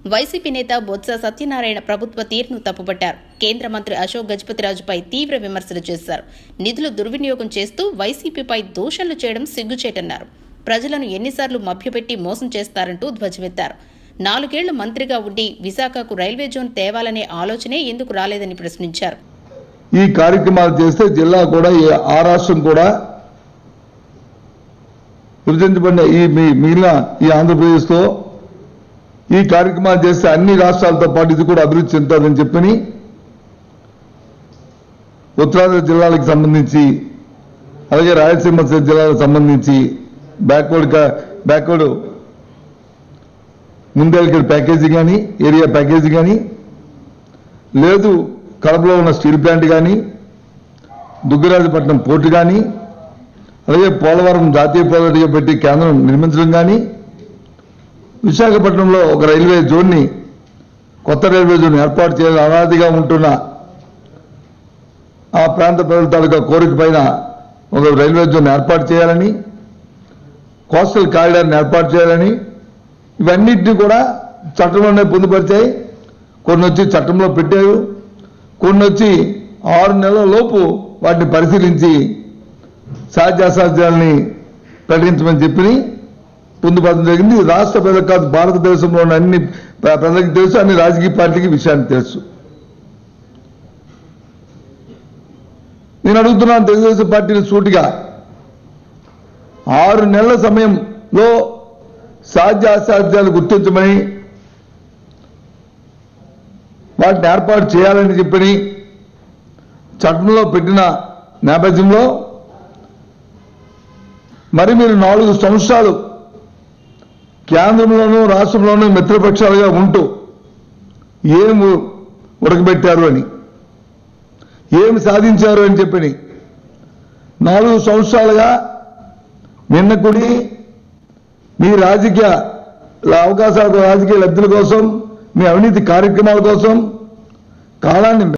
YCP నేత బొత్స సత్యనారాయణ ప్రభుత్వ తీరును తప్పుపట్టారు కేంద్ర మంత్రి అశోక్ గజపతిరాజుపై తీవ్ర విమర్శలు చేశారు నిధులు దుర్వినియోగం చేస్తూ వైసీపీపై దూషణలు చేయడం సిగ్గుచేటన్నారు ప్రజలను ఎన్నిసార్లు మభ్యపెట్టి మోసం చేస్తారంటూ ధ్వజమెత్తారు నాలుగేళ్లు మంత్రిగా ఉండి విశాఖకు రైల్వే జోన్ తేవాలనే ఆలోచనే ఎందుకు రాలేదని ప్రశ్నించారు ఈ కార్యక్రమాలు చేస్తే జిల్లా కూడా ఈ- ఆ రాష్ట్రం కూడా విభజించబడిన ఈ మీ మిగిలిన ఈ ఆంధ్రప్రదేశ్లో ఈ కార్యక్రమాలు చేస్తే అన్ని రాష్ట్రాలతో పాటు ఇది కూడా అభివృద్ధి చెందుతుందని చెప్పని ఉత్తరాంధ్ర జిల్లాలకు సంబంధించి అలాగే రాయలసీమ జిల్లాలకు సంబంధించి బ్యాక్వర్డ్ కా- బ్యాక్వర్డ్ ముందెలికే ప్యాకేజీ కానీ ఏరియా ప్యాకేజీ కానీ లేదు కడపలో ఉన్న స్టీల్ ప్లాంట్ కానీ దుగ్గరాజపట్నం పోర్టు కానీ అలాగే పోలవరం జాతీయ ప్రాజెక్టుగా పెట్టి కేంద్రం నిర్మించడం కానీ విశాఖపట్నంలో ఒక రైల్వే జోన్ని కొత్త రైల్వే జోన్ ఏర్పాటు చేయాలని అనాదిగా ఉంటున్న ఆ ప్రాంత ప్రజల తాలూకా కోరిక పైన ఒక రైల్వే జోన్ ఏర్పాటు చేయాలని కోస్టల్ కారిడార్ని ఏర్పాటు చేయాలని ఇవన్నిటిని కూడా చట్టంలోనే పొందుపరిచాయి కొన్ని వచ్చి చట్టంలో పెట్టారు కొన్ని వచ్చి ఆరు నెలల లోపు వాటిని పరిశీలించి సాధ్యాసాధ్యాలని ప్రకటించమని చెప్పి పొందుపరచడం జరిగింది ఇది రాష్ట్ర ప్రజలకు కాదు భారతదేశంలో ఉన్న అన్ని ప్ర- ప్రజలకు తెలుసు అన్ని రాజకీయ పార్టీకి విషయాన్ని తెలుసు నేను అడుగుతున్నాను తెలుగుదేశం పార్టీని సూటిగా ఆరు నెలల సమయంలో సాధ్య అసాధ్యాలు గుర్తించమని వాటిని ఏర్పాటు చేయాలని చెప్పని చట్టంలో పెట్టిన నేపథ్యంలో మరి మీరు నాలుగు సంవత్సరాలు కేంద్రంలోనూ రాష్ట్రంలోనూ మిత్రపక్షాలుగా ఉంటూ ఏం ఉడకబెట్టారు అని ఏం సాధించారు అని చెప్పని నాలుగు సంవత్సరాలుగా నిన్నకుడి మీ రాజకీయ అవకాశాల రాజకీయ లబ్ధుల కోసం మీ అవినీతి కార్యక్రమాల కోసం కాలాన్ని